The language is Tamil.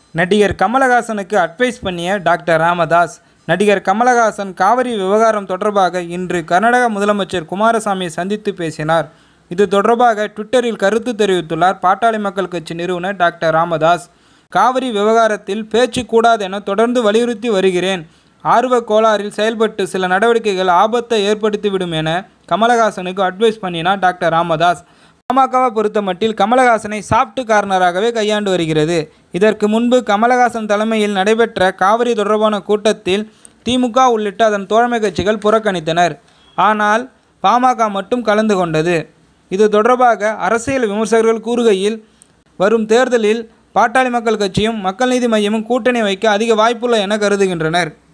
நடிகர் கமலஹாசனுக்கு அட்வைஸ் பண்ணிய டாக்டர் ராமதாஸ் நடிகர் கமலஹாசன் காவிரி விவகாரம் தொடர்பாக இன்று கர்நாடக முதலமைச்சர் குமாரசாமியை சந்தித்து பேசினார் இது தொடர்பாக ட்விட்டரில் கருத்து தெரிவித்துள்ளார் பாட்டாளி மக்கள் கட்சி நிறுவனர் டாக்டர் ராமதாஸ் காவிரி விவகாரத்தில் பேச்சு கூடாது என தொடர்ந்து வலியுறுத்தி வருகிறேன் ஆர்வ கோளாறில் செயல்பட்டு சில நடவடிக்கைகள் ஆபத்தை ஏற்படுத்திவிடும் என கமலஹாசனுக்கு அட்வைஸ் பண்ணினார் டாக்டர் ராமதாஸ் பாமகவை பொறுத்தமட்டில் கமலஹாசனை சாஃப்ட் கார்னராகவே கையாண்டு வருகிறது இதற்கு முன்பு கமலஹாசன் தலைமையில் நடைபெற்ற காவிரி தொடர்பான கூட்டத்தில் திமுக உள்ளிட்ட அதன் தோழமை கட்சிகள் புறக்கணித்தனர் ஆனால் பாமக மட்டும் கலந்து கொண்டது இது தொடர்பாக அரசியல் விமர்சகர்கள் கூறுகையில் வரும் தேர்தலில் பாட்டாளி மக்கள் கட்சியும் மக்கள் நீதி மையமும் கூட்டணி வைக்க அதிக வாய்ப்புள்ள என கருதுகின்றனர்